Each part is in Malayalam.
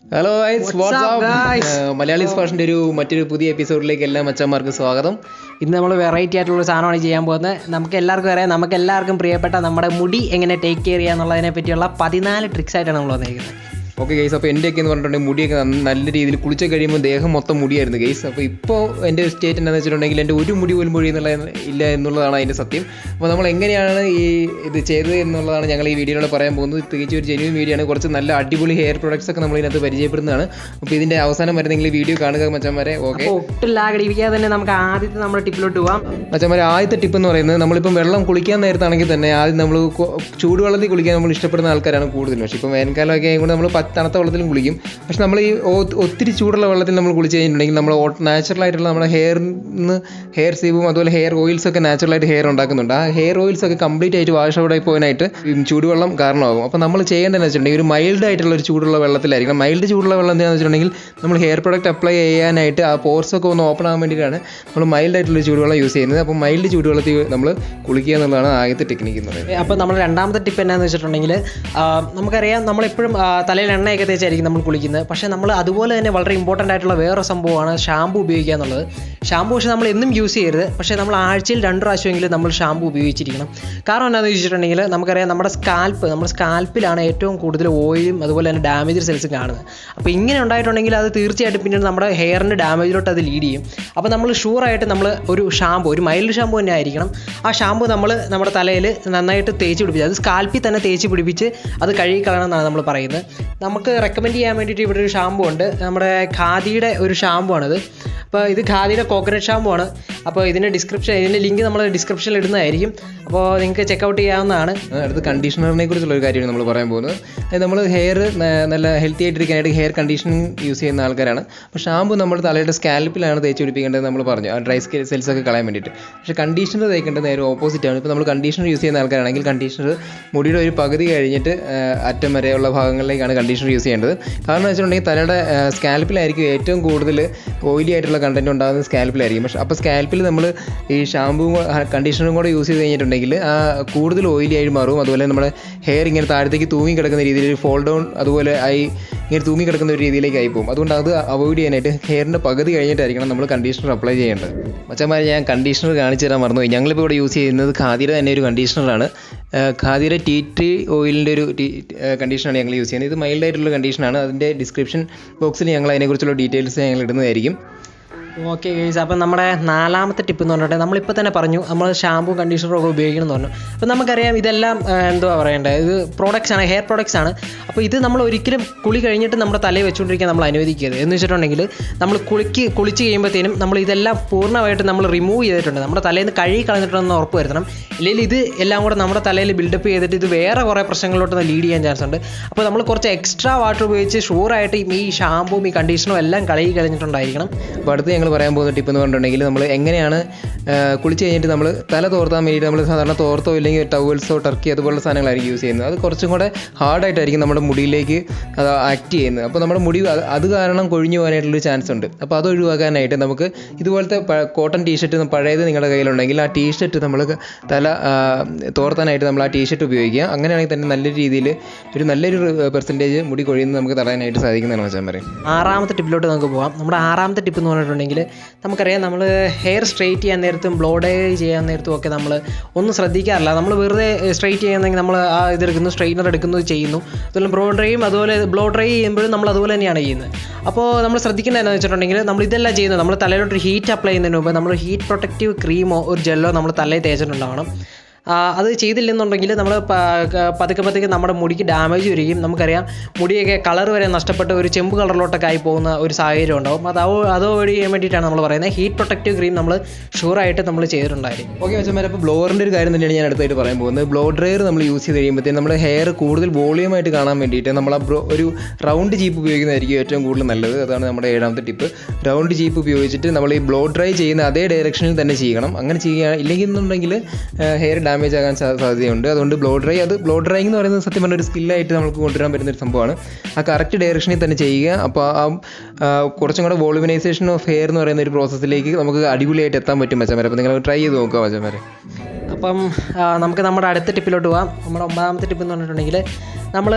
Hello guys What's up, guys? Malayalees ഫാഷൻ്റെ ഒരു മറ്റൊരു പുതിയ എപ്പിസോഡിലേക്ക് എല്ലാ മച്ചന്മാർക്കും സ്വാഗതം ഇന്ന് നമ്മൾ വെറൈറ്റി ആയിട്ടുള്ള ഒരു സാധനമാണ് ചെയ്യാൻ പോകുന്നത് നമുക്ക് എല്ലാവർക്കും അറിയാം നമുക്ക് എല്ലാവർക്കും പ്രിയപ്പെട്ട നമ്മുടെ മുടി എങ്ങനെ ടേക്ക് കെയർ ചെയ്യുക എന്നുള്ളതിനെ പറ്റിയുള്ള പതിനാല് ട്രിക്സ് ആയിട്ടാണ് നമ്മൾ വന്നിരിക്കുന്നത് ഓക്കെ ഗൈസ് അപ്പോൾ എൻ്റെയൊക്കെ എന്ന് പറഞ്ഞിട്ടുണ്ടെങ്കിൽ മുടിയൊക്കെ നന്ന- നല്ല രീതിയിൽ കുളിച്ച് കഴിയുമ്പോൾ ദേഹം മൊത്തം മുടിയായിരുന്നു ഗൈസ് അപ്പോൾ ഇപ്പോൾ എൻ്റെ സ്റ്റേറ്റ് എന്താണെന്ന് വെച്ചിട്ടുണ്ടെങ്കിൽ എൻ്റെ ഒരു മുടി പോലും പൊഴിയുന്നുള്ള ഇല്ല എന്നുള്ളതാണ് അതിൻ്റെ സത്യം അപ്പോൾ നമ്മൾ എങ്ങനെയാണ് ഈ ഇത് ചെയ്തത് എന്നുള്ളതാണ് ഞങ്ങൾ ഈ വീഡിയോയിലൂടെ പറയാൻ പോകുന്നത് തികച്ചും ഒരു ജെന്യൂൻ വീഡിയോ ആണ് കുറച്ച് നല്ല അടിപൊളി ഹെയർ പ്രൊഡക്ട്സ് ഒക്കെ നമ്മൾ ഇതിനകത്ത് പരിചയപ്പെടുന്നതാണ് അപ്പോൾ ഇതിൻ്റെ അവസാനം വരെ നിങ്ങൾ ഈ വീഡിയോ കാണുക മച്ചന്മാരെ ഓക്കെ അപ്പോൾ ഒട്ടും ലാഗടിപ്പിക്കാതെ തന്നെ നമുക്ക് ആദ്യത്തെ നമ്മുടെ ടിപ്പിലോട്ട് പോവാം മച്ചന്മാരെ ആദ്യത്തെ ടിപ്പ് എന്ന് പറയുന്നത് നമ്മളിപ്പം വെള്ളം കുളിക്കാൻ നേരത്താണെങ്കിൽ തന്നെ ആദ്യം നമ്മൾ ചൂടുവെള്ളത്തിൽ കുളിക്കാൻ നമ്മൾ ഇഷ്ടപ്പെടുന്ന ആൾക്കാരാണ് കൂടുതലും പക്ഷേ ഇപ്പം വേനൽക്കാലമൊക്കെ ആയതുകൊണ്ട് നമ്മൾ പത്ത് തണുത്ത വെള്ളത്തിലും കുളിക്കും പക്ഷെ നമ്മൾ ഈ ഒ- ഒത്തിരി ചൂടുള്ള വെള്ളത്തിൽ നമ്മൾ കുളിച്ച് കഴിഞ്ഞിട്ടുണ്ടെങ്കിൽ നമ്മൾ നാച്ചുറൽ ആയിട്ടുള്ള നമ്മുടെ ഹെയറിന് ഹെയർ സീബും അതുപോലെ ഹെയർ ഓയിൽസ് ഒക്കെ natural ആയിട്ട് ഹെയർ ഉണ്ടാക്കുന്നുണ്ട് ആ ഹെയർ ഓയിൽസ് ഒക്കെ കംപ്ലീറ്റ് ആയിട്ട് വാഷ് ഔട്ട് ആയി പോകാനായിട്ട് ഈ ചൂടുവെള്ളം കാരണമാകും അപ്പോൾ നമ്മൾ ചെയ്യേണ്ടതെന്ന് വെച്ചിട്ടുണ്ടെങ്കിൽ ഒരു മൈൽഡ് ആയിട്ടുള്ള ഒരു ചൂടുള്ള വെള്ളത്തിലായിരിക്കണം മൈൽഡ് ചൂടുള്ള വെള്ളം എന്താണെന്ന് വെച്ചിട്ടുണ്ടെങ്കിൽ നമ്മൾ ഹെയർ പ്രൊഡക്റ്റ് അപ്ലൈ ചെയ്യാനായിട്ട് ആ പോർസ് ഒക്കെ ഒന്ന് ഓപ്പൺ ആകാൻ വേണ്ടിയിട്ടാണ് നമ്മൾ മൈൽഡ് ആയിട്ടുള്ള ചൂടുവെള്ളം യൂസ് ചെയ്യുന്നത് അപ്പോൾ മൈൽഡ് ചൂടുവെള്ളത്തിൽ നമ്മൾ കുളിക്കുക എന്നുള്ളതാണ് ആദ്യത്തെ ടെക്നിക്ക് എന്ന് പറയുന്നത് അപ്പോൾ നമ്മുടെ രണ്ടാമത്തെ ടിപ്പ് എന്നാന്ന് വെച്ചിട്ടുണ്ടെങ്കിൽ ആ, നമുക്കറിയാം നമ്മളെപ്പോഴും ആ, തലയിൽ എണ്ണയൊക്കെ തേച്ചായിരിക്കും നമ്മൾ കുളിക്കുന്നത് പക്ഷേ നമ്മൾ അതുപോലെ തന്നെ വളരെ ഇമ്പോർട്ടൻ്റ് ആയിട്ടുള്ള വേറെ സംഭവമാണ് ഷാമ്പു ഉപയോഗിക്കുക എന്നുള്ളത് ഷാമ്പു പക്ഷേ നമ്മൾ എന്നും യൂസ് ചെയ്യരുത് പക്ഷേ നമ്മൾ ആഴ്ചയിൽ രണ്ട് പ്രാവശ്യമെങ്കിലും നമ്മൾ ഷാമ്പു ഉപയോഗിച്ചിരിക്കണം കാരണം എന്താണെന്ന് വെച്ചിട്ടുണ്ടെങ്കിൽ നമുക്കറിയാം നമ്മുടെ സ്കാൽപ്പ് നമ്മുടെ സ്കാൽപ്പിലാണ് ഏറ്റവും കൂടുതൽ ഓയിലും അതുപോലെ തന്നെ ഡാമേജ് സെൽസും കാണുന്നത് അപ്പോൾ ഇങ്ങനെ ഉണ്ടായിട്ടുണ്ടെങ്കിൽ അത് തീർച്ചയായിട്ടും പിന്നീട് നമ്മുടെ ഹെയറിൻ്റെ ഡാമേജിലോട്ട് അത് ലീഡ് ചെയ്യും അപ്പോൾ നമ്മൾ ഷുവറായിട്ട് നമ്മൾ ഒരു ഷാമ്പു ഒരു മൈൽഡ് ഷാമ്പു തന്നെ ആയിരിക്കണം ആ ഷാമ്പു നമ്മൾ നമ്മുടെ തലയിൽ നന്നായിട്ട് തേച്ച് പിടിപ്പിച്ച് അത് സ്കാൽപ്പിൽ തന്നെ തേച്ച് പിടിപ്പിച്ച് അത് കഴുകി കളയണം എന്നാണ് നമ്മൾ പറയുന്നത് നമുക്ക് റെക്കമെൻഡ് ചെയ്യാൻ വേണ്ടിയിട്ട് ഇവിടെ ഒരു ഷാമ്പു ഉണ്ട് നമ്മുടെ ഖാദിയുടെ ഒരു ഷാമ്പു ആണിത് അപ്പോൾ ഇത് ഖാദിയുടെ കോക്കനട്ട് ഷാമ്പു ആണ് അപ്പോൾ ഇതിൻ്റെ ഡിസ്ക്രിപ്ഷൻ ഇതിൻ്റെ ലിങ്ക് നമ്മൾ ഡിസ്ക്രിപ്ഷനിൽ ഇടുന്നതായിരിക്കും അപ്പോൾ നിങ്ങൾക്ക് ചെക്കൗട്ട് ചെയ്യാവുന്നതാണ് ആ, അടുത്ത് കണ്ടീഷണറിനെ കുറിച്ചുള്ള ഒരു കാര്യമാണ് നമ്മൾ പറയാൻ പോകുന്നത് അതായത് നമ്മൾ ഹെയർ നല്ല ഹെൽത്തി ആയിട്ടിരിക്കാനായിട്ട് ഹെയർ കണ്ടീഷനിങ് യൂസ് ചെയ്യുന്ന ആൾക്കാരാണ് അപ്പോൾ ഷാമ്പു നമ്മൾ തലയുടെ സ്കാൽപ്പിലാണ് തേച്ച് പിടിപ്പിക്കേണ്ടത് നമ്മൾ പറഞ്ഞു ആ ഡ്രൈ സ്കെൽ സെൽസ് ഒക്കെ കളയാൻ വേണ്ടിയിട്ട് പക്ഷേ കണ്ടീഷണർ തേക്കേണ്ടത് നേരെ ഓപ്പോസിറ്റ് ആണ് ഇപ്പോൾ നമ്മൾ കണ്ടീഷണർ യൂസ് ചെയ്യുന്ന ആൾക്കാരാണെങ്കിൽ കണ്ടീഷണർ മുടിയുടെ ഒരു പകുതി കഴിഞ്ഞിട്ട് ആ, അറ്റം വരെയുള്ള ഭാഗങ്ങളിലേക്കാണ് കണ്ടീഷണർ യൂസ് ചെയ്യേണ്ടത് കാരണം വെച്ചിട്ടുണ്ടെങ്കിൽ തലയുടെ സ്കാൽപ്പിലായിരിക്കും ഏറ്റവും കൂടുതൽ ഓയിലി ആയിട്ടുള്ള കണ്ടന്റ് ഉണ്ടാകുന്നത് സ്കാൽപ്പിലായിരിക്കും പക്ഷേ അപ്പോൾ സ്കാൽപ്പിൽ നമ്മൾ ഈ ഷാമ്പുവും കണ്ടീഷണറും കൂടെ യൂസ് ചെയ്ത് കഴിഞ്ഞിട്ടുണ്ടെങ്കിൽ ആ കൂടുതൽ ഓയിലി ആയി മാറും അതുപോലെ നമ്മുടെ ഹെയർ ഇങ്ങനെ താഴത്തേക്ക് തൂങ്ങി കിടക്കുന്ന രീതിയിൽ ഫോൾ ഡൗൺ അതുപോലെ ആയി ഇങ്ങനെ തൂങ്ങി കിടക്കുന്ന ഒരു രീതിയിലേക്ക് ആയി പോകും അതുകൊണ്ട് അത് അവോയ്ഡ് ചെയ്യാനായിട്ട് ഹെയറിൻ്റെ പകുതി കഴിഞ്ഞിട്ടായിരിക്കണം നമ്മൾ കണ്ടീഷണർ അപ്ലൈ ചെയ്യേണ്ടത് മച്ചന്മാരെ ഞാൻ കണ്ടീഷണർ കാണിച്ചു തരാൻ മറന്നുപോയി ഞങ്ങളിപ്പോൾ ഇവിടെ യൂസ് ചെയ്യുന്നത് ഖാദിയുടെ തന്നെ ഒരു കണ്ടീഷണറാണ് ഖാദിയുടെ ടീ ട്രീ ഓയിലിൻ്റെ ഒരു ടീ കണ്ടീഷനാണ് ഞങ്ങൾ യൂസ് ചെയ്യുന്നത് ഇത് മൈൽഡ് ആയിട്ടുള്ള കണ്ടീഷനാണ് അതിൻ്റെ ഡിസ്ക്രിപ്ഷൻ ബോക്സിൽ ഞങ്ങൾ അതിനെക്കുറിച്ചുള്ള ഡീറ്റെയിൽസ് ഞങ്ങൾ ഇടുന്നതായിരിക്കും ഓക്കെ ഗൈസ് അപ്പം നമ്മുടെ നാലാമത്തെ ടിപ്പ് എന്ന് പറഞ്ഞിട്ട് നമ്മളിപ്പോൾ തന്നെ പറഞ്ഞു നമ്മൾ ഷാമ്പൂ കണ്ടീഷണറും ഒക്കെ ഉപയോഗിക്കണം എന്ന് പറഞ്ഞു അപ്പോൾ നമുക്കറിയാം ഇതെല്ലാം ആ, എന്തുവാ പറയേണ്ടത് ഇത് പ്രോഡക്റ്റ്സ് ആണ് ഹെയർ പ്രോഡക്റ്റ്സ് ആണ് അപ്പോൾ ഇത് നമ്മൾ ഒരിക്കലും കുളി കഴിഞ്ഞിട്ട് നമ്മുടെ തലയിൽ വെച്ചുകൊണ്ടിരിക്കാൻ നമ്മൾ അനുവദിക്കരുത് എന്ന് വെച്ചിട്ടുണ്ടെങ്കിൽ നമ്മൾ കുളിക്ക് കുളിച്ച് കഴിയുമ്പോഴത്തേനും നമ്മൾ ഇതെല്ലാം പൂർണ്ണമായിട്ട് നമ്മൾ റിമൂവ് ചെയ്തിട്ടുണ്ട് നമ്മുടെ തലയിൽ നിന്ന് കഴുകി കളഞ്ഞിട്ടുണ്ടെന്ന് ഉറപ്പ് വരുത്തണം ഇല്ലെങ്കിൽ ഇത് എല്ലാം കൂടെ നമ്മുടെ തലയിൽ ബിൽഡപ്പ് ചെയ്തിട്ട് ഇത് വേറെ കുറേ പ്രശ്നങ്ങളിലോട്ട് ലീഡ് ചെയ്യാൻ ചാൻസ് ഉണ്ട് അപ്പോൾ നമ്മൾ കുറച്ച് എക്സ്ട്രാ വാട്ടർ ഉപയോഗിച്ച് ഷുവറായിട്ട് ഈ ഷാമ്പും ഈ കണ്ടീഷണറും എല്ലാം കഴുകി കളഞ്ഞിട്ടുണ്ടായിരിക്കണം അപ്പോൾ അടുത്ത് ഞങ്ങൾ പറയാൻ പോകുന്ന ടിപ്പ് എന്ന് പറഞ്ഞിട്ടുണ്ടെങ്കിൽ നമ്മൾ എങ്ങനെയാണ് ആ, കുളിച്ച് കഴിഞ്ഞിട്ട് നമ്മൾ തല തോർത്താൻ വേണ്ടിയിട്ട് നമ്മൾ സാധാരണ തോർത്തോ ഇല്ലെങ്കിൽ ടവൽസോ ടർക്കി അതുപോലുള്ള സാധനങ്ങളായിരിക്കും യൂസ് ചെയ്യുന്നത് അത് കുറച്ചും കൂടെ ഹാർഡായിട്ടായിരിക്കും നമ്മുടെ മുടിയിലേക്ക് അത് ആക്ട് ചെയ്യുന്നത് അപ്പോൾ നമ്മുടെ മുടി അത് അത് കാരണം കൊഴിഞ്ഞു പോകാനായിട്ടുള്ളൊരു ചാൻസ് ഉണ്ട് അപ്പോൾ അത് ഒഴിവാക്കാനായിട്ട് നമുക്ക് ഇതുപോലത്തെ കോട്ടൺ ടീഷർട്ട് പഴയത് നിങ്ങളുടെ കയ്യിലുണ്ടെങ്കിൽ ആ ടീഷർട്ട് നമ്മൾ തല ആ, തോർത്താനായിട്ട് നമ്മൾ ആ ടീഷർട്ട് ഉപയോഗിക്കുക അങ്ങനെയാണെങ്കിൽ തന്നെ നല്ലൊരു രീതിയിൽ ഒരു നല്ലൊരു പെർസെൻറ്റേജ് മുടി കൊഴിയുന്നത് നമുക്ക് തടയാനായിട്ട് സാധിക്കുന്നതാണ് മച്ചാൻ പറയും ആറാമത്തെ ടിപ്പിലോട്ട് നമുക്ക് പോകാം നമ്മുടെ ആറാമത്തെ ടിപ്പ് എന്ന് പറഞ്ഞിട്ടുണ്ടെങ്കിൽ നമുക്കറിയാം നമ്മൾ ഹെയർ സ്ട്രെയിറ്റ് ചെയ്യാൻ നേരത്തും ബ്ലോ ഡൈ ചെയ്യാൻ നേരത്തും ഒക്കെ നമ്മൾ ഒന്നും ശ്രദ്ധിക്കാറില്ല നമ്മൾ വെറുതെ സ്ട്രെയിറ്റ് ചെയ്യുന്നെങ്കിൽ നമ്മൾ ആ ഇതെടുക്കുന്നു സ്ട്രെയിറ്റ്നർ എടുക്കുന്നു ചെയ്യുന്നു അതുപോലെ ബ്ലോ ഡ്രൈയും അതുപോലെ ബ്ലോ ഡ്രൈ ചെയ്യുമ്പോഴും നമ്മൾ അതുപോലെ തന്നെയാണ് ചെയ്യുന്നത് അപ്പോൾ നമ്മൾ ശ്രദ്ധിക്കേണ്ടത് എന്താണെന്ന് വെച്ചിട്ടുണ്ടെങ്കിൽ നമ്മൾ ഇതെല്ലാം ചെയ്യുന്നത് നമ്മൾ തലയിലോട്ട് ഒരു ഹീറ്റ് അപ്ലൈ ചെയ്യുന്നതിന് മുമ്പ് നമ്മൾ ഹീറ്റ് പ്രൊട്ടക്റ്റീവ് ക്രീമോ ഒരു ജെല്ലോ നമ്മൾ തലയിൽ തേച്ചിട്ടുണ്ടാവണം ആ, അത് ചെയ്തില്ലെന്നുണ്ടെങ്കിൽ നമ്മൾ പതുക്കെ പതുക്കെ നമ്മുടെ മുടിക്ക് ഡാമേജ് വരികയും നമുക്കറിയാം മുടിയൊക്കെ കളർ വരെ നഷ്ടപ്പെട്ട് ഒരു ചെമ്പ് കളറിലോട്ടൊക്കെ ആയി പോകുന്ന ഒരു സാഹചര്യം ഉണ്ടാവും അത് അവ അത് അവോയ്ഡ് ചെയ്യാൻ വേണ്ടിയിട്ടാണ് നമ്മൾ പറയുന്നത് ഹീറ്റ് പ്രൊട്ടക്റ്റീവ് ക്രീം നമ്മൾ ഷുവറായിട്ട് നമ്മൾ ചെയ്തിട്ടുണ്ടായിരിക്കും ഓക്കെ മച്ചന്മാരെ അപ്പോൾ ബ്ലോറിൻ്റെ ഒരു കാര്യം തന്നെയാണ് ഞാൻ അടുത്തായിട്ട് പറയാൻ പോകുന്നത് ബ്ലോ ഡ്രയർ നമ്മൾ യൂസ് ചെയ്ത് കഴിയുമ്പോഴത്തേക്കും നമ്മുടെ ഹെയർ കൂടുതൽ വോളിയം ആയിട്ട് കാണാൻ വേണ്ടിയിട്ട് നമ്മൾ ആ ബ്രോ ഒരു റൗണ്ട് ജീപ്പ് ഉപയോഗിക്കുന്നതായിരിക്കും ഏറ്റവും കൂടുതൽ നല്ലത് അതാണ് നമ്മുടെ ഏഴാമത്തെ ടിപ്പ് റൗണ്ട് ജീപ്പ് ഉപയോഗിച്ചിട്ട് നമ്മൾ ഈ ബ്ലോ ഡ്രൈ ചെയ്യുന്ന അതേ ഡയറക്ഷനിൽ തന്നെ ചെയ്യണം അങ്ങനെ ചെയ്യുക ഇല്ലെങ്കിൽ എന്നുണ്ടെങ്കിൽ ഹെയർ ഡാമേജ് ആകാൻ സാ- സാധ്യതയുണ്ട് അതുകൊണ്ട് ബ്ലോ ഡ്രൈ അത് ബ്ലോ ഡ്രൈ എന്ന് പറയുന്നത് സത്യം പറഞ്ഞ ഒരു സ്കില്ലായിട്ട് നമുക്ക് കൊണ്ടുവരാൻ പറ്റുന്ന ഒരു സംഭവമാണ് ആ കറക്റ്റ് ഡയറക്ഷനിൽ തന്നെ ചെയ്യുക അപ്പോൾ ആ ആ, കുറച്ചും കൂടെ വോളുമിനൈസേഷൻ ഓഫ് ഹെയർ എന്ന് പറയുന്ന ഒരു പ്രോസസ്സിലേക്ക് നമുക്ക് അടിപൊളിയായിട്ട് എത്താൻ പറ്റും മച്ചന്മാരെ അപ്പോൾ നിങ്ങൾ ട്രൈ ചെയ്ത് നോക്കുക മച്ചന്മാരെ അപ്പം ആ, നമുക്ക് നമ്മുടെ അടുത്ത ടിപ്പിലോട്ട് പോവാം നമ്മുടെ ഒമ്പതാമത്തെ ടിപ്പ് എന്ന് പറഞ്ഞിട്ടുണ്ടെങ്കിൽ നമ്മൾ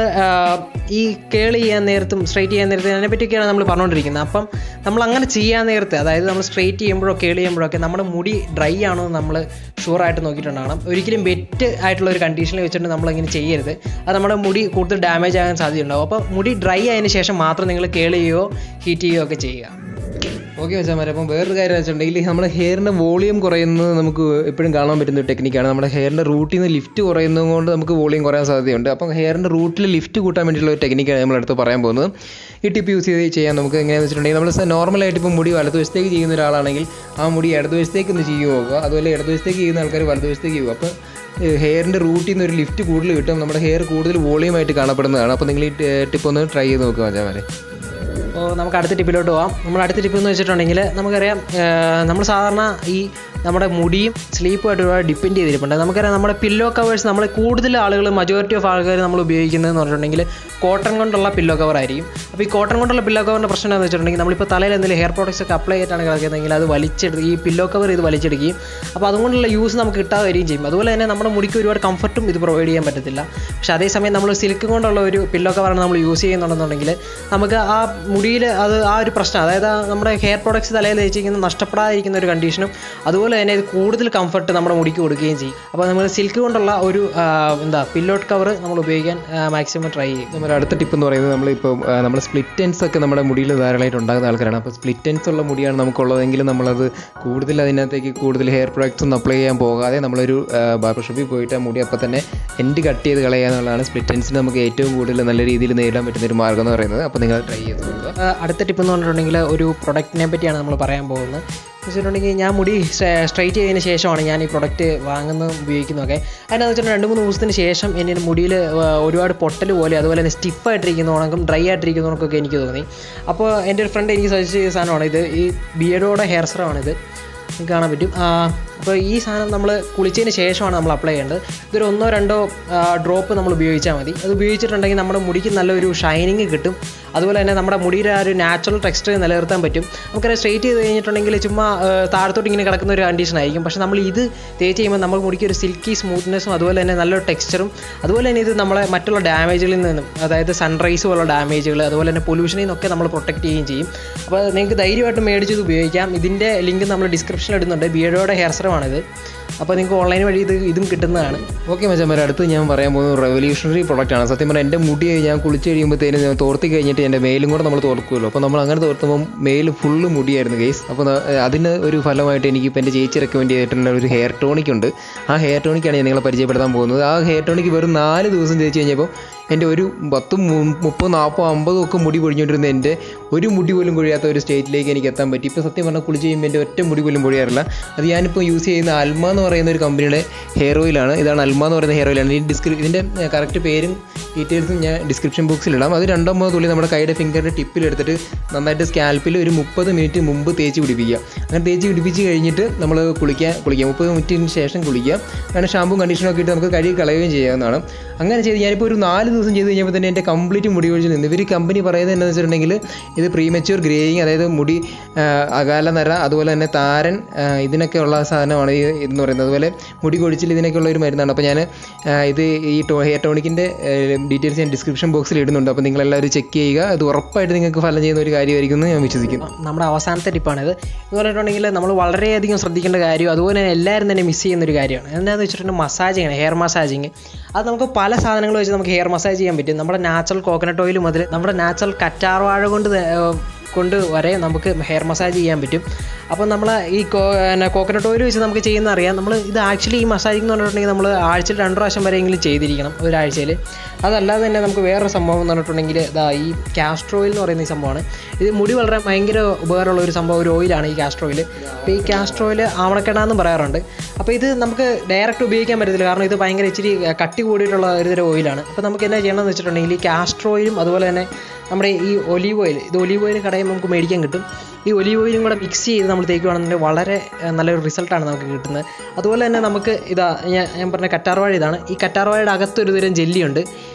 ഈ കേളി ചെയ്യാൻ നേരത്തും സ്ട്രൈറ്റ് ചെയ്യാൻ നേരത്തും അതിനെപ്പറ്റിയൊക്കെയാണ് നമ്മൾ പറഞ്ഞുകൊണ്ടിരിക്കുന്നത് അപ്പം നമ്മൾ അങ്ങനെ ചെയ്യാൻ നേരത്ത് അതായത് നമ്മൾ സ്ട്രൈറ്റ് ചെയ്യുമ്പോഴോ കേളി ചെയ്യുമ്പോഴൊക്കെ നമ്മുടെ മുടി ഡ്രൈ ആണോ എന്ന് നമ്മൾ ഷുവറായിട്ട് നോക്കിയിട്ടുണ്ടാകണം ഒരിക്കലും വെറ്റ് ആയിട്ടുള്ള ഒരു കണ്ടീഷനിൽ വെച്ചിട്ട് നമ്മളിങ്ങനെ ചെയ്യരുത് അത് നമ്മുടെ മുടി കൂടുതൽ ഡാമേജ് ആകാൻ സാധ്യതയുണ്ടാവും അപ്പോൾ മുടി ഡ്രൈ ആയതിനു ശേഷം മാത്രം നിങ്ങൾ കേളി ചെയ്യുകയോ ഹീറ്റ് ചെയ്യുകയോ ഒക്കെ ചെയ്യുക ഓക്കെ വെച്ചാൽ അപ്പം വേറൊരു കാര്യം വെച്ചിട്ടുണ്ടെങ്കിൽ നമ്മുടെ ഹെയറിൻ്റെ വോളിയം കുറയുന്നത് നമുക്ക് എപ്പോഴും കാണാൻ പറ്റുന്ന ഒരു ടെക്നിക്കാണ് നമ്മുടെ ഹെയറിൻ്റെ റൂട്ടിൽ നിന്ന് ലിഫ്റ്റ് കുറയുന്നത് കൊണ്ട് നമുക്ക് വോളിയം കുറയാൻ സാധ്യതയുണ്ട് അപ്പം ഹെയറിൻ്റെ റൂട്ടിൽ ലിഫ്റ്റ് കൂട്ടാൻ വേണ്ടിയിട്ടുള്ള ഒരു ടെക്നിക്കാണ് നമ്മളടുത്ത് പറയാൻ പോകുന്നത് ഈ ടിപ്പ് യൂസ് ചെയ്ത് ചെയ്യാൻ നമുക്ക് എങ്ങനെയാണെന്ന് വെച്ചിട്ടുണ്ടെങ്കിൽ നമ്മൾ നോർമലായിട്ട് ഇപ്പോൾ മുടി വലതുവശത്തേക്ക് ചെയ്യുന്ന ഒരാളാണെങ്കിൽ ആ മുടി ഇടതുവശത്തേക്ക് ഒന്ന് ചെയ്തു നോക്കുക അതുപോലെ ഇടതുവശത്തേക്ക് ചെയ്യുന്ന ആൾക്കാർ വലതുവശത്തേക്ക് ചെയ്യുക അപ്പോൾ ഹെയറിൻ്റെ റൂട്ടിൽ നിന്ന് ഒരു ലിഫ്റ്റ് കൂടുതൽ കിട്ടും നമ്മുടെ ഹെയർ കൂടുതൽ വോളിയമായിട്ട് കാണപ്പെടുന്നതാണ് അപ്പോൾ നിങ്ങൾ ഈ ടിപ്പ് ഒന്ന് ട്രൈ ചെയ്ത് നോക്കുക മച്ചാമാരെ അപ്പോൾ നമുക്ക് അടുത്ത ടിപ്പിലോട്ട് പോകാം നമ്മൾ അടുത്ത ടിപ്പ് എന്ന് വെച്ചിട്ടുണ്ടെങ്കിൽ നമുക്കറിയാം നമ്മൾ സാധാരണ ഈ നമ്മുടെ മുടിയും സ്ലീപ്പുമായിട്ട് ഒരുപാട് ഡിപ്പെൻഡ് ചെയ്തിരിപ്പുണ്ട് നമുക്കറിയാം നമ്മുടെ പില്ലോ കവേഴ്സ് നമ്മൾ കൂടുതൽ ആളുകൾ മജോറിറ്റി ഓഫ് ആൾക്കാർ നമ്മൾ ഉപയോഗിക്കുന്നതെന്ന് പറഞ്ഞിട്ടുണ്ടെങ്കിൽ കോട്ടൺ കൊണ്ടുള്ള പില്ലോ കവർ ആയിരിക്കും അപ്പോൾ ഈ കോട്ടൺ കൊണ്ടുള്ള പില്ലോ കവറിൻ്റെ പ്രശ്നം എന്താണെന്ന് വെച്ചിട്ടുണ്ടെങ്കിൽ നമ്മളിപ്പോൾ തലയിൽ എന്തെങ്കിലും ഹെയർ പ്രോഡക്ട്സ് ഒക്കെ അപ്ലൈ ചെയ്തിട്ടാണ് കിടക്കുന്നതെങ്കിൽ അത് വലിച്ചെടുത്ത് ഈ പില്ലോ കവർ ഇത് വലിച്ചെടുക്കുകയും അപ്പോൾ അതുകൊണ്ടുള്ള യൂസ് നമുക്ക് കിട്ടാതെ വരികയും ചെയ്യും അതുപോലെ തന്നെ നമ്മുടെ മുടിക്ക് ഒരുപാട് കംഫർട്ടും ഇത് പ്രൊവൈഡ് ചെയ്യാൻ പറ്റത്തില്ല പക്ഷേ അതേസമയം നമ്മൾ സിൽക്ക് കൊണ്ടുള്ള ഒരു പില്ലോ കവറാണ് നമ്മൾ യൂസ് ചെയ്യുന്നുണ്ടെന്നുണ്ടെങ്കിൽ നമുക്ക് ആ മുടിയിൽ അത് ആ ഒരു പ്രശ്നം അതായത് ആ നമ്മുടെ ഹെയർ പ്രോഡക്ട്സ് തലയിൽ തേച്ചിരിക്കുന്ന നഷ്ടപ്പെടാതിരിക്കുന്ന ഒരു കണ്ടീഷനും അതുപോലെ തന്നെ ഇത് കൂടുതൽ കംഫർട്ട് നമ്മുടെ മുടിക്ക് കൊടുക്കുകയും ചെയ്യും അപ്പോൾ നമ്മൾ സിൽക്ക് കൊണ്ടുള്ള ഒരു ആ, എന്താ പില്ലോട്ട് കവർ നമ്മൾ ഉപയോഗിക്കാൻ മാക്സിമം ട്രൈ ചെയ്യും നമ്മുടെ അടുത്ത ടിപ്പ് എന്ന് പറയുന്നത് നമ്മളിപ്പോൾ നമ്മൾ സ്പ്ലിറ്റ് എൻസ് ഒക്കെ നമ്മുടെ മുടിയിൽ ധാരാളമായിട്ട് ഉണ്ടാകുന്ന ആൾക്കാരാണ് അപ്പോൾ സ്പ്ലിറ്റ് എൻസ് ഉള്ള മുടിയാണ് നമുക്കുള്ളതെങ്കിൽ നമ്മളത് കൂടുതൽ അതിനകത്തേക്ക് കൂടുതൽ ഹെയർ പ്രൊഡക്ട്സ് ഒന്നും അപ്ലൈ ചെയ്യാൻ പോകാതെ നമ്മളൊരു ബാർബർ ഷോപ്പിൽ പോയിട്ട് ആ മുടി അപ്പോൾ തന്നെ എൻഡ് കട്ട് ചെയ്ത് കളയുക എന്നുള്ളതാണ് സ്പ്ലിറ്റ് എൻസിന് നമുക്ക് ഏറ്റവും കൂടുതൽ നല്ല രീതിയിൽ നേരിടാൻ പറ്റുന്ന ഒരു മാർഗ്ഗം എന്ന് പറയുന്നത് അപ്പോൾ നിങ്ങൾ ട്രൈ ചെയ്ത് നോക്കുക ആ, അടുത്ത ടിപ്പ് എന്ന് പറഞ്ഞിട്ടുണ്ടെങ്കിൽ ഒരു പ്രൊഡക്റ്റിനെ പറ്റിയാണ് നമ്മൾ പറയാൻ പോകുന്നത് എന്ന് വെച്ചിട്ടുണ്ടെങ്കിൽ ഞാൻ മുടി സ്ട്രൈറ്റ് ചെയ്തതിന് ശേഷമാണ് ഞാൻ ഈ പ്രൊഡക്റ്റ് വാങ്ങുന്നതും ഉപയോഗിക്കുന്നതൊക്കെ അതിനെന്ന് വെച്ചിട്ടുണ്ടെങ്കിൽ രണ്ട് മൂന്ന് ദിവസത്തിന് ശേഷം എൻ്റെ മുടിയിൽ ഒരുപാട് പൊട്ടൽ പോലെ അതുപോലെ തന്നെ സ്റ്റിഫായിട്ടിരിക്കുന്നവണക്കും ഡ്രൈ ആയിട്ടിരിക്കുന്നവണക്കൊക്കെ എനിക്ക് തോന്നി അപ്പോൾ എൻ്റെ ഒരു ഫ്രണ്ട് എനിക്ക് സജസ്റ്റ് ചെയ്ത സാധനമാണ് ഇത് ഈ ബിയർഡോടെ ഹെയർ സ്രമാണിത് നിങ്ങൾക്ക് കാണാൻ പറ്റും ആ, അപ്പോൾ ഈ സാധനം നമ്മൾ കുളിച്ചതിന് ശേഷമാണ് നമ്മൾ അപ്ലൈ ചെയ്യേണ്ടത് ഇതൊരു ഒന്നോ രണ്ടോ ഡ്രോപ്പ് നമ്മൾ ഉപയോഗിച്ചാൽ മതി അത് ഉപയോഗിച്ചിട്ടുണ്ടെങ്കിൽ നമ്മുടെ മുടിക്ക് നല്ലൊരു ഷൈനിങ് കിട്ടും അതുപോലെ തന്നെ നമ്മുടെ മുടിയുടെ ആ ഒരു നാച്ചുറൽ ടെക്സ്ചർ നിലനിർത്താൻ പറ്റും നമുക്കറിയാം സ്ട്രെയിറ്റ് ചെയ്ത് കഴിഞ്ഞിട്ടുണ്ടെങ്കിൽ ചുമ്മാ ആ, താഴത്തോട്ട് ഇങ്ങനെ കിടക്കുന്ന ഒരു കണ്ടീഷൻ ആയിരിക്കും പക്ഷേ നമ്മൾ ഇത് തേച്ച് ചെയ്യുമ്പോൾ നമ്മുടെ മുടിക്ക് ഒരു സിൽക്കി സ്മൂത്ത്നെസ്സും അതുപോലെ തന്നെ നല്ലൊരു ടെക്സ്ചറും അതുപോലെ തന്നെ ഇത് നമ്മളെ മറ്റുള്ള ഡാമേജുകളിൽ നിന്നും അതായത് സൺറൈസ് പോലുള്ള ഡാമേജുകൾ അതുപോലെ തന്നെ പൊല്യൂഷനിൽ നിന്നൊക്കെ നമ്മൾ പ്രൊട്ടക്ട് ചെയ്യുകയും ചെയ്യും അപ്പോൾ നിങ്ങൾക്ക് ധൈര്യമായിട്ട് മേടിച്ച് ഇത് ഉപയോഗിക്കാം ഇതിൻ്റെ ലിങ്ക് നമ്മൾ ഡിസ്ക്രിപ്ഷനിൽ ഇടുന്നുണ്ട് ബിയഡോയുടെ ഹെയർ സെറമാണിത് അപ്പോൾ നിങ്ങൾക്ക് ഓൺലൈൻ വഴി ഇത് ഇതും കിട്ടുന്നതാണ് ഓക്കെ മച്ചാമാരെ അടുത്ത് ഞാൻ പറയാൻ പോകുന്നത് റെവല്യൂഷണറി പ്രോഡക്റ്റ് ആണ് സത്യം പറഞ്ഞാൽ എൻ്റെ മുടി ഞാൻ കുളിച്ച് കഴിയുമ്പോഴത്തേനും ഞാൻ തോർത്തി കഴിഞ്ഞിട്ട് എൻ്റെ മേലും കൂടെ നമ്മൾ തോർക്കുമല്ലോ അപ്പോൾ നമ്മൾ അങ്ങനെ തോർത്തുമ്പോൾ മേല് ഫുള്ള് മുടിയായിരുന്നു കേസ് അപ്പോൾ ന- അതിന് ഒരു ഫലമായിട്ട് എനിക്ക് ഇപ്പോൾ എൻ്റെ ചേച്ചി റെക്കമെൻഡ് ചെയ്തിട്ടുള്ള ഒരു ഹെയർ ടോണിക് ഉണ്ട് ആ ഹെയർ ടോണിക്കാണ് ഞാൻ നിങ്ങളെ പരിചയപ്പെടുത്താൻ പോകുന്നത് ആ ഹെയർ ടോണിക്ക് വെറും നാല് ദിവസം തേച്ച് കഴിഞ്ഞപ്പോൾ എൻ്റെ ഒരു പത്തും മു- മുപ്പതും നാൽപ്പതും അമ്പതും ഒക്കെ മുടി പൊഴിഞ്ഞുകൊണ്ടിരുന്ന എൻ്റെ ഒരു മുടി പോലും കൊഴിയാത്ത ഒരു സ്റ്റേറ്റിലേക്ക് എനിക്ക് എത്താൻ പറ്റി ഇപ്പോൾ സത്യം പറഞ്ഞാൽ കുളിച്ച് കഴിയുമ്പോൾ എൻ്റെ ഒറ്റ മുടി പോലും പൊഴിയാറില്ല അത് ഞാനിപ്പോൾ യൂസ് ചെയ്യുന്ന അൽമ എന്ന് പറയുന്ന ഒരു കമ്പനിയുടെ ഹെയർ ഓയിലാണ് ഇതാണ് അൽമ എന്ന് പറയുന്ന ഹെയർ ഓയിലാണ് ഈ ഡിസ്ക്രി ഇതിൻ്റെ കറക്റ്റ് പേരും ഡീറ്റെയിൽസും ഞാൻ ഡിസ്ക്രിപ്ഷൻ ബോക്സിൽ ഇടാം അത് രണ്ടോ മൂന്നോ തുള്ളി നമ്മുടെ കൈയുടെ ഫിംഗറിൻ്റെ ടിപ്പിൽ എടുത്തിട്ട് നന്നായിട്ട് സ്കാൽപ്പിൽ ഒരു മുപ്പത് മിനിറ്റ് മുമ്പ് തേച്ച് പിടിപ്പിക്കുക അങ്ങനെ തേച്ച് പിടിപ്പിച്ച് കഴിഞ്ഞിട്ട് നമ്മൾ കുളിക്കാൻ കുളിക്കുക മുപ്പത് മിനിറ്റിന് ശേഷം കുളിക്കുക അങ്ങനെ ഷാമ്പും കണ്ടീഷനും ഒക്കെ ഇട്ട് നമുക്ക് കഴുകി കളയുകയും ചെയ്യാവുന്നതാണ് അങ്ങനെ ചെയ്ത് ഞാനിപ്പോൾ ഒരു നാല് ദിവസം ചെയ്ത് കഴിഞ്ഞപ്പോൾ തന്നെ എൻ്റെ കംപ്ലീറ്റ് മുടി കൊഴിച്ചിൽ നിന്ന് ഇവർ കമ്പനി പറയുന്നത് എന്താണെന്ന് വെച്ചിട്ടുണ്ടെങ്കിൽ ഇത് പ്രീമച്യൂർ ഗ്രേയിങ് അതായത് മുടി ആ, അകാല നര അതുപോലെ തന്നെ താരൻ ആ, ഇതിനൊക്കെ ഉള്ള സാധനമാണ് ഈ ഇതെന്ന് പറയുന്നത് അതുപോലെ മുടി കൊഴിച്ചിൽ ഇതിനൊക്കെ ഉള്ള ഒരു മരുന്നാണ് അപ്പോൾ ഞാൻ ഇത് ഈ ടോ ഹെയർ ടോണിക്കിൻ്റെ ഡീറ്റെയിൽസ് ഞാൻ ഡിസ്ക്രിപ്ഷൻ ബോക്സിൽ ഇടുന്നുണ്ട് അപ്പോൾ നിങ്ങളെല്ലാവരും ചെക്ക് ചെയ്യുക അത് ഉറപ്പായിട്ട് നിങ്ങൾക്ക് ഫലം ചെയ്യുന്ന ഒരു കാര്യമായിരിക്കും എന്ന് ഞാൻ വിശ്വസിക്കുന്നു നമ്മുടെ അവസാനത്തെ ടിപ്പാണിത് എന്ന് പറഞ്ഞിട്ടുണ്ടെങ്കിൽ നമ്മൾ വളരെയധികം ശ്രദ്ധിക്കേണ്ട കാര്യം അതുപോലെ തന്നെ എല്ലാവരും തന്നെ മിസ് ചെയ്യുന്ന ഒരു കാര്യമാണ് എന്താണെന്ന് വെച്ചിട്ടുണ്ടെങ്കിൽ മസാജിങ് ആണ് ഹെയർ മസാജിങ് അത് നമുക്ക് പല സാധനങ്ങൾ വെച്ച് നമുക്ക് ഹെയർ മസാജ് ചെയ്യാൻ പറ്റും നമ്മുടെ നാച്ചുറൽ കോക്കനട്ട് ഓയിൽ മുതൽ നമ്മുടെ നാച്ചുറൽ കറ്റാർ വാഴ കൊണ്ട് ത- ഏർ കൊണ്ട് വരെ നമുക്ക് ഹെയർ മസാജ് ചെയ്യാൻ പറ്റും അപ്പോൾ നമ്മൾ ഈ കോക്കനട്ട് ഓയിൽ വെച്ച് നമുക്ക് ചെയ്യുന്ന അറിയാം നമ്മൾ ഇത് ആക്ച്വലി ഈ മസാജിങ് എന്ന് പറഞ്ഞിട്ടുണ്ടെങ്കിൽ നമ്മൾ ആഴ്ചയിൽ രണ്ട് പ്രാവശ്യം വരെയെങ്കിലും ചെയ്തിരിക്കണം ഒരാഴ്ചയിൽ അതല്ലാതെ തന്നെ നമുക്ക് വേറൊരു സംഭവം എന്ന് പറഞ്ഞിട്ടുണ്ടെങ്കിൽ ഇതാ ഈ കാസ്റ്റർ ഓയിൽ എന്ന് പറയുന്ന ഈ സംഭവമാണ് ഇത് മുടി വളരെ ഭയങ്കര ഉപകാരമുള്ള ഒരു സംഭവം ഒരു ഓയിലാണ് ഈ കാസ്റ്റർ ഓയിൽ അപ്പോൾ ഈ കാസ്റ്റർ ഓയിൽ ആവണക്കെണ്ണ എന്നും പറയാറുണ്ട് അപ്പോൾ ഇത് നമുക്ക് ഡയറക്റ്റ് ഉപയോഗിക്കാൻ പറ്റത്തില്ല കാരണം ഇത് ഭയങ്കര ഇച്ചിരി കട്ടി കൂടിയിട്ടുള്ള ഒരു തരം ഓയിലാണ് അപ്പോൾ നമുക്ക് എന്നാ ചെയ്യണമെന്ന് വെച്ചിട്ടുണ്ടെങ്കിൽ ഈ കാസ്റ്റർ ഓയിലും അതുപോലെ തന്നെ നമ്മുടെ ഈ ഒലീവ് ഓയിൽ ഇത് ഒലീവ് ഓയിൽ കടയിൽ നമുക്ക് മേടിക്കാൻ കിട്ടും ഈ ഒലീവ് ഓയിലും കൂടെ മിക്സ് ചെയ്ത് നമ്മൾ തേക്കുകയാണെന്നുണ്ടെങ്കിൽ വളരെ ഏഹ്, നല്ലൊരു റിസൾട്ടാണ് നമുക്ക് കിട്ടുന്നത് അതുപോലെ തന്നെ നമുക്ക് ഇതാ ഞാൻ ഞാൻ പറഞ്ഞ കറ്റാർവാഴ ഇതാണ് ഈ കറ്റാർവാഴയുടെ അകത്തൊരു തരം ജെല്ലിയുണ്ട്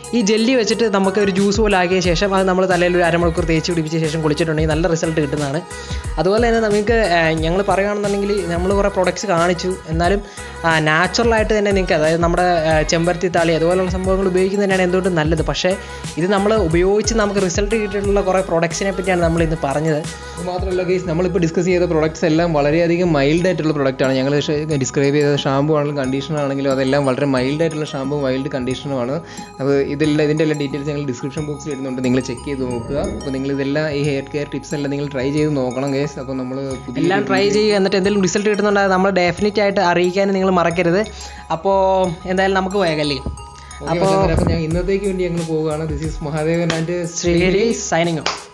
ഈ ജെല്ലി വെച്ചിട്ട് നമുക്ക് ഒരു ജ്യൂസ് പോലെ ആക്കിയ ശേഷം അത് നമ്മൾ തലയിൽ ഒരു അരമണിക്കൂർ തേച്ച് പിടിപ്പിച്ച ശേഷം കുളിച്ചിട്ടുണ്ടെങ്കിൽ നല്ല റിസൾട്ട് കിട്ടുന്നതാണ് അതുപോലെ തന്നെ നമുക്ക് ഞങ്ങൾ പറയുകയാണെന്നുണ്ടെങ്കിൽ നമ്മൾ കുറേ പ്രൊഡക്ട്സ് കാണിച്ചു എന്നാലും നാച്ചുറലായിട്ട് തന്നെ നിങ്ങൾക്ക് അതായത് നമ്മുടെ ആ, ചെമ്പരത്തി താളി അതുപോലുള്ള സംഭവങ്ങൾ ഉപയോഗിക്കുന്നത് തന്നെയാണ് എന്തുകൊണ്ടും നല്ലത് പക്ഷേ ഇത് നമ്മൾ ഉപയോഗിച്ച് നമുക്ക് റിസൾട്ട് കിട്ടിയിട്ടുള്ള കുറേ പ്രൊഡക്ട്സിനെ പറ്റിയാണ് നമ്മൾ ഇന്ന് പറഞ്ഞത് അത് മാത്രമല്ല ഗൈസ് നമ്മളിപ്പോൾ ഡിസ്കസ് ചെയ്ത പ്രൊഡക്ട്സ് എല്ലാം വളരെയധികം മൈൽഡ് ആയിട്ടുള്ള പ്രൊഡക്റ്റാണ് ഞങ്ങൾ ഡിസ്ക്രൈബ് ചെയ്ത ഷാമ്പു ആണെങ്കിലും കണ്ടീഷണർ ആണെങ്കിലും അതെല്ലാം വളരെ മൈൽഡ് ആയിട്ടുള്ള ഷാമ്പു മൈൽഡ് കണ്ടീഷണറുമാണ് അപ്പോൾ ഇതെല്ലാം ഇതിൻ്റെ എല്ലാം ഡീറ്റെയിൽസ് ഞങ്ങൾ ഡിസ്ക്രിപ്ഷൻ ബോക്സിൽ ഇടുന്നുണ്ട് നിങ്ങൾ ചെക്ക് ചെയ്ത് നോക്കുക അപ്പോൾ നിങ്ങൾ ഇതെല്ലാം ഈ ഹെയർ കെയർ ടിപ്സ് എല്ലാം നിങ്ങൾ ട്രൈ ചെയ്ത് നോക്കണം ഗൈസ് അപ്പോൾ നമ്മൾ പുതിയ എല്ലാം ട്രൈ ചെയ്യുക എന്നിട്ട് എന്തെങ്കിലും റിസൾട്ട് കിട്ടുന്നുണ്ടെങ്കിൽ നമ്മൾ ഡെഫിനറ്റ് ആയിട്ട് അറിയിക്കാനും നിങ്ങൾ മറക്കരുത് അപ്പോൾ എന്തായാലും നമുക്ക് പോയേക്കല്ലേ അപ്പോൾ ഞാൻ ഇന്നത്തേക്ക് വേണ്ടി ഞങ്ങൾ പോവുകയാണ് this is Mahadevan and Srihari signing of